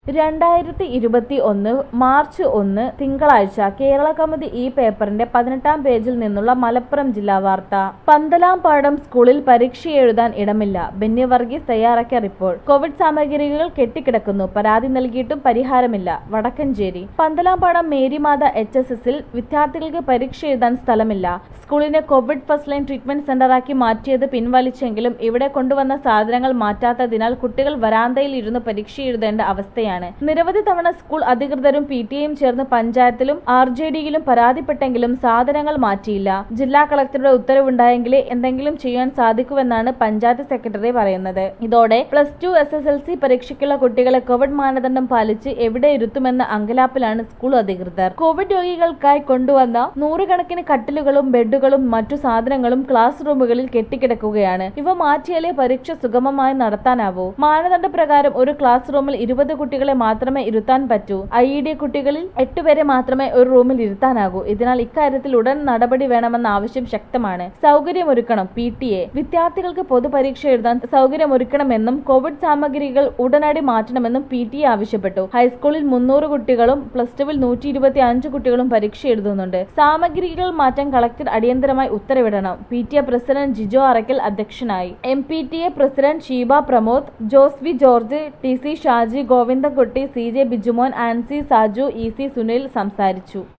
രണ്ടായിരത്തി ഇരുപത്തി ഒന്ന് മാർച്ച് ഒന്ന് തിങ്കളാഴ്ച കേരള കൗമുദി ഈ പേപ്പറിന്റെ പതിനെട്ടാം പേജിൽ നിന്നുള്ള മലപ്പുറം ജില്ലാ വാർത്ത പന്തലാംപാടം സ്കൂളിൽ പരീക്ഷ എഴുതാൻ ഇടമില്ല ബെന്നി വർഗീസ് തയ്യാറാക്കിയ റിപ്പോർട്ട് കോവിഡ് സാമഗ്രികൾ കെട്ടിക്കിടക്കുന്നു പരാതി നൽകിയിട്ടും പരിഹാരമില്ല വടക്കഞ്ചേരി പന്തലാംപാടം മേരിമാത എച്ച് എസ് എസിൽ വിദ്യാർത്ഥികൾക്ക് പരീക്ഷ എഴുതാൻ സ്ഥലമില്ല സ്കൂളിനെ കോവിഡ് ഫസ്റ്റ് ലൈൻ ട്രീറ്റ്മെന്റ് സെന്ററാക്കി മാറ്റിയത് പിൻവലിച്ചെങ്കിലും ഇവിടെ കൊണ്ടുവന്ന സാധനങ്ങൾ മാറ്റാത്തതിനാൽ കുട്ടികൾ വരാന്തയിൽ ഇരുന്ന് പരീക്ഷ എഴുതേണ്ട അവസ്ഥയാണ് നിരവധി തവണ സ്കൂൾ അധികൃതരും പി ടി എയും ചേർന്ന് പഞ്ചായത്തിലും ആർ ജെ ഡിയിലും പരാതിപ്പെട്ടെങ്കിലും സാധനങ്ങൾ മാറ്റിയില്ല ജില്ലാ കളക്ടറുടെ ഉത്തരവുണ്ടായെങ്കിലേ എന്തെങ്കിലും ചെയ്യാൻ സാധിക്കുമെന്നാണ് പഞ്ചായത്ത് സെക്രട്ടറി പറയുന്നത് ഇതോടെ plus two S S L C പരീക്ഷയ്ക്കുള്ള കുട്ടികളെ കോവിഡ് മാനദണ്ഡം പാലിച്ച് എവിടെ ഇരുത്തുമെന്ന അങ്കലാപ്പിലാണ് സ്കൂൾ അധികൃതർ കോവിഡ് രോഗികൾക്കായി കൊണ്ടുവന്ന നൂറുകണക്കിന് കട്ടിലുകളും ബെഡുകളും മറ്റു സാധനങ്ങളും ക്ലാസ് റൂമുകളിൽ കെട്ടിക്കിടക്കുകയാണ് ഇവ മാറ്റിയാലേ പരീക്ഷ സുഗമമായി നടത്താനാവൂ മാനദണ്ഡ പ്രകാരം ഒരു ക്ലാസ് റൂമിൽ ഇരുപത് കുട്ടികളെ മാത്രമേ ഇരുത്താൻ പറ്റൂ ഐ ഇ ഡി കുട്ടികളിൽ എട്ടുപേരെ മാത്രമേ ഒരു റൂമിൽ ഇരുത്താനാകൂ ഇതിനാൽ ഇക്കാര്യത്തിൽ ഉടൻ നടപടി വേണമെന്ന ആവശ്യം ശക്തമാണ് സൗകര്യമൊരുക്കണം പി ടി എ വിദ്യാർത്ഥികൾക്ക് പൊതുപരീക്ഷ എഴുതാൻ സൗകര്യമൊരുക്കണമെന്നും കോവിഡ് സാമഗ്രികൾ ഉടനടി മാറ്റണമെന്നും പി ടി എ ആവശ്യപ്പെട്ടു ഹൈസ്കൂളിൽ മുന്നൂറ് കുട്ടികളും പ്ലസ് ടുവിൽ നൂറ്റി ഇരുപത്തി അഞ്ച് കുട്ടികളും പരീക്ഷ എഴുതുന്നുണ്ട് സാമഗ്രികൾ മാറ്റാൻ കളക്ടർ അടിയന്തരമായി ഉത്തരവിടണം P T A president Jijo Arakkal അധ്യക്ഷനായി M P T A president Sheeba Pramod Jose V George T C Shaji Govindankutty C J Bijumon Ancy Saju E C Sunil സംസാരിച്ചു